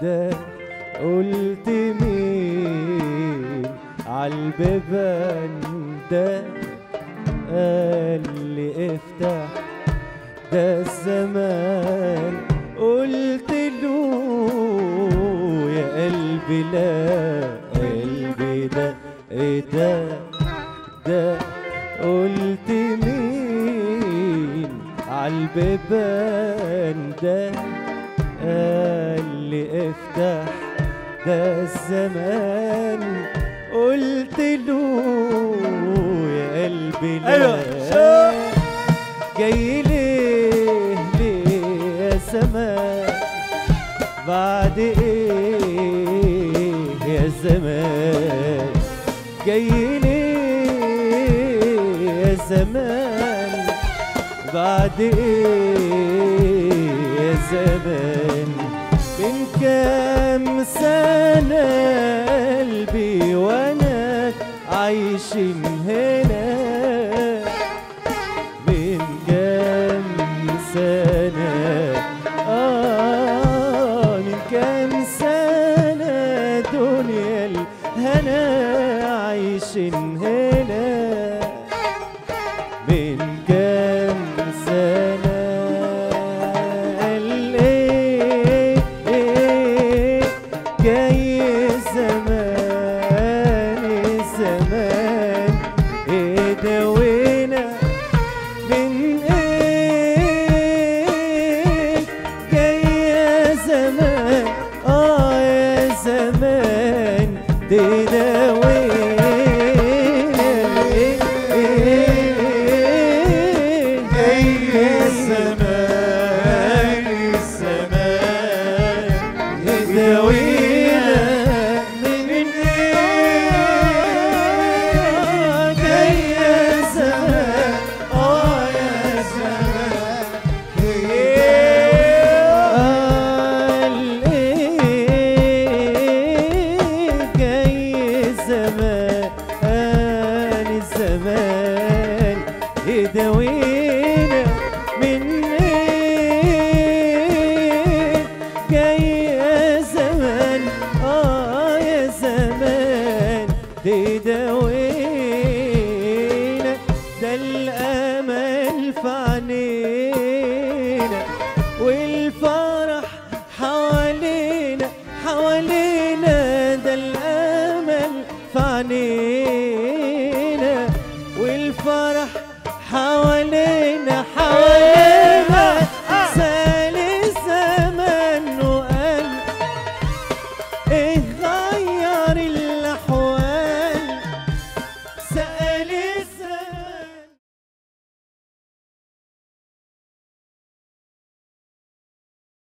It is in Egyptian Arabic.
ده قلت مين عالبيبان ده قال لي افتح ده الزمان قلت له يا قلبي لا قلبي ده ايه ده ده قلت مين عالبيبان ده قال لي افتح ده الزمان قلت له يا قلبي لا أيوة. جاي ليه ليه يا زمان بعد ايه يا زمان جاي ليه يا زمان بعد ايه يا زمان من كام سنة قلبي وانا عايشين هنا من كام سنة آه من كام سنة دنيا الهنا عايشين هنا من كام سنة قال إيه إيه جاي زمان زمان إيه دوينا من إيه جاي يا زمان آه يا زمان تداوينا إيه إيه جاي الزمان الزمان يداوينا من إيه جاي يا زمان آه يا زمان قال إيه جاي الزمان الزمان يداوينا من إيه جاي يا زمان آه يا زمان تداوينا ده الأمل في عينينا والفرح حوالينا حوالينا ده الأمل في عينينا والفرح حوالينا